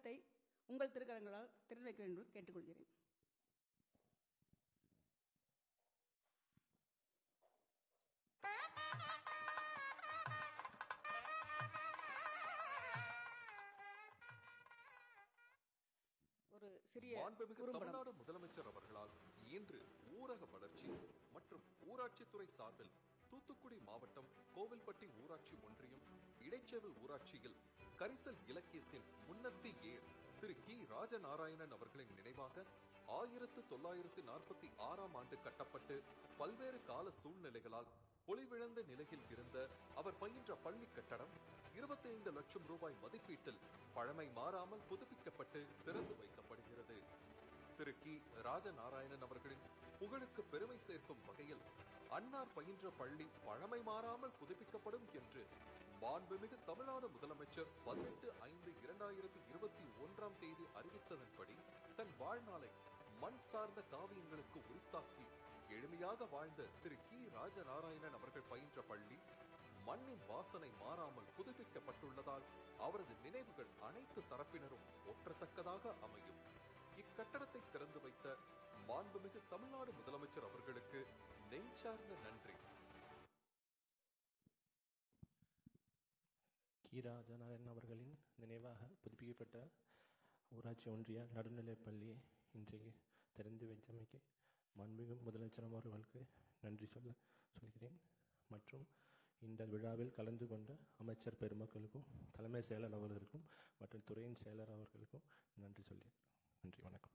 கட்டடத்தை உங்கள் திருக்கரங்களால் திறந்து வைக்க வேண்டும் என்று கேட்டுக்கொள்கிறேன் ஒரு சிறிய மாண்புமிகு குறும்படம் தமிழ்நாடு முதலமைச்சர் அவர்களால் இன்று ஊரக வளர்ச்சி மற்றும் ஊராட்சித்துறை சார்பில் தூத்துக்குடி மாவட்டம் கோவில்பட்டி ஊராட்சி ஒன்றியம் இடைச்சேவல் ஊராட்சியில் கரிசல் இலக்கியத்தின் முன்னத்தி ஏர் திரு கி ராஜநாராயணன் அவர்களின் நினைவாக ஆயிரத்து தொள்ளாயிரத்து நாற்பத்தி ஆறாம் ஆண்டு கட்டப்பட்டு பல்வேறு கால சூழ்நிலைகளால் பொலிவிழந்த நிலையில் இருந்த அவர் பயின்ற பள்ளி கட்டடம் 25 லட்சம் ரூபாய் மதிப்பீட்டில் பழமை மாறாமல் புதுப்பிக்கப்பட்டு திறந்து வைக்கப்படுகிறது திரு கி ராஜநாராயணன் அவர்களின் புகழுக்கு பெருமை சேர்க்கும் வகையில் அன்னார் பயின்ற பள்ளி பழமை மாறாமல் புதுப்பிக்கப்படும் என்று மாண்புமிகு தமிழ்நாடு முதலமைச்சர் பதினெட்டு ஐந்து இரண்டாயிரத்தி இருபத்தி ஒன்றாம் தேதி அறிவித்ததன்படி தன் வாழ்நாளை மண் சார்ந்த காவியங்களுக்கு உரித்தாக்கி எளிமையாக வாழ்ந்த திரு கி ராஜநாராயணன் அவர்கள் பயின்ற பள்ளி மண்ணின் வாசனை மாறாமல் புதுப்பிக்கப்பட்டுள்ளதால் அவரது நினைவுகள் அனைத்து தரப்பினரும் ஒற்றத்தக்கதாக அமையும் இக்கட்டடத்தை திறந்து வைத்த மாண்புமிகு தமிழ்நாடு முதலமைச்சர் அவர்களுக்கு நெஞ்சார்ந்த நன்றி கீரா ஜனாரன் அவர்களின் நினைவாக புதுப்பிக்கப்பட்ட ஊராட்சி ஒன்றிய நடுநிலைப்பள்ளியை இன்றைக்கு திறந்து வைத்தமைக்கு மாண்புமிகு முதலமைச்சர் அவர்களுக்கு நன்றி சொல்ல சொல்கிறேன் மற்றும் இந்த விழாவில் கலந்து கொண்ட அமைச்சர் பெருமக்களுக்கும் தலைமை செயலர் அவர்களுக்கும் மற்றும் துறையின் செயலர் அவர்களுக்கும் நன்றி சொல்கிறேன் நன்றி வணக்கம்